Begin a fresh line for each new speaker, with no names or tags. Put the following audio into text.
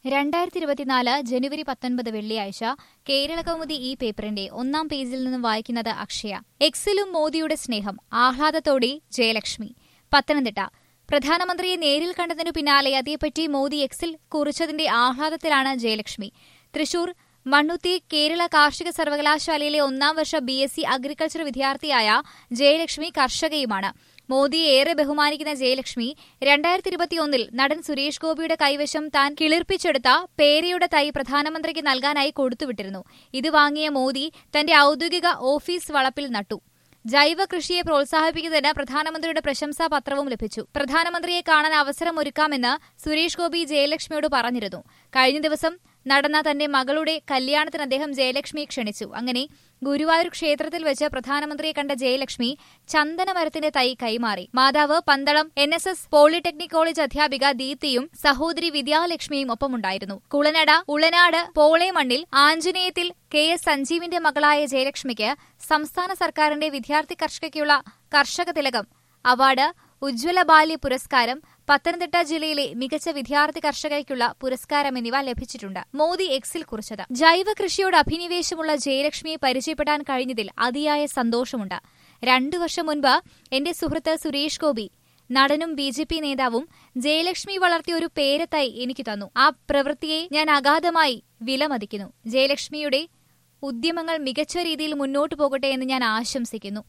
രണ്ടായിരത്തി ഇരുപത്തിനാല് ജനുവരി പത്തൊൻപത് വെള്ളിയാഴ്ച കേരള കൗമുദി ഈ പേപ്പറിന്റെ ഒന്നാം പേജിൽ നിന്നും വായിക്കുന്നത് അക്ഷയ എക്സിലും മോദിയുടെ സ്നേഹം ആഹ്ലാദത്തോടെ ജയലക്ഷ്മി പത്തനംതിട്ട പ്രധാനമന്ത്രിയെ നേരിൽ കണ്ടതിനു പിന്നാലെ അതേപ്പറ്റി മോദി എക്സിൽ കുറിച്ചതിന്റെ ആഹ്ലാദത്തിലാണ് ജയലക്ഷ്മി തൃശൂർ മണ്ണുത്തി കേരള കാർഷിക സർവകലാശാലയിലെ ഒന്നാം വർഷ ബി എസ് സി അഗ്രികൾച്ചർ വിദ്യാർത്ഥിയായ ജയലക്ഷ്മി കർഷകയുമാണ് മോദിയെ ഏറെ ബഹുമാനിക്കുന്ന ജയലക്ഷ്മി രണ്ടായിരത്തി ഇരുപത്തിയൊന്നിൽ നടൻ സുരേഷ് ഗോപിയുടെ കൈവശം താൻ കിളിർപ്പിച്ചെടുത്ത പേരയുടെ തൈ പ്രധാനമന്ത്രിക്ക് നൽകാനായി കൊടുത്തുവിട്ടിരുന്നു ഇത് വാങ്ങിയ മോദി തന്റെ ഔദ്യോഗിക ഓഫീസ് വളപ്പിൽ നട്ടു ജൈവ കൃഷിയെ പ്രോത്സാഹിപ്പിക്കുന്നതിന് പ്രധാനമന്ത്രിയുടെ പ്രശംസാ പത്രവും ലഭിച്ചു പ്രധാനമന്ത്രിയെ കാണാൻ അവസരമൊരുക്കാമെന്ന് സുരേഷ് ഗോപി ജയലക്ഷ്മിയോട് പറഞ്ഞിരുന്നു കഴിഞ്ഞ ദിവസം നടന്ന തന്റെ മകളുടെ കല്യാണത്തിന് അദ്ദേഹം ജയലക്ഷ്മിയെ ക്ഷണിച്ചു അങ്ങനെ ഗുരുവായൂർ ക്ഷേത്രത്തിൽ വെച്ച് പ്രധാനമന്ത്രിയെ കണ്ട ജയലക്ഷ്മി ചന്ദനമരത്തിന്റെ തൈ കൈമാറി മാതാവ് Pandalam N S S polytechnic college അധ്യാപിക ദീപ്തിയും സഹോദരി വിദ്യാലക്ഷ്മിയും ഒപ്പമുണ്ടായിരുന്നു കുളനട ഉളനാട് പോളേമണ്ണിൽ ആഞ്ജനേയത്തിൽ കെ എസ് സഞ്ജീവിന്റെ മകളായ ജയലക്ഷ്മിക്ക് സംസ്ഥാന സർക്കാരിന്റെ വിദ്യാർത്ഥി കർഷകയ്ക്കുള്ള കർഷക തിലകം അവാർഡ് ഉജ്ജ്വല ബാല്യ പുരസ്കാരം പത്തനംതിട്ട ജില്ലയിലെ മികച്ച വിദ്യാർത്ഥി കർഷകയ്ക്കുള്ള പുരസ്കാരം എന്നിവ ലഭിച്ചിട്ടുണ്ട് മോദി എക്സിൽ കുറിച്ചത് ജൈവ കൃഷിയോട് അഭിനിവേശമുള്ള ജയലക്ഷ്മിയെ പരിചയപ്പെടാൻ കഴിഞ്ഞതിൽ അതിയായ സന്തോഷമുണ്ട് രണ്ടു വർഷം മുൻപ് എന്റെ സുഹൃത്ത് സുരേഷ് ഗോപി നടനും ബി ജെ പി നേതാവും ജയലക്ഷ്മി വളർത്തിയ ഒരു പേരത്തായി എനിക്ക് തന്നു ആ പ്രവൃത്തിയെ ഞാൻ അഗാധമായി വിലമതിക്കുന്നു ജയലക്ഷ്മിയുടെ ഉദ്യമങ്ങൾ മികച്ച രീതിയിൽ മുന്നോട്ടു പോകട്ടെ എന്ന് ഞാൻ ആശംസിക്കുന്നു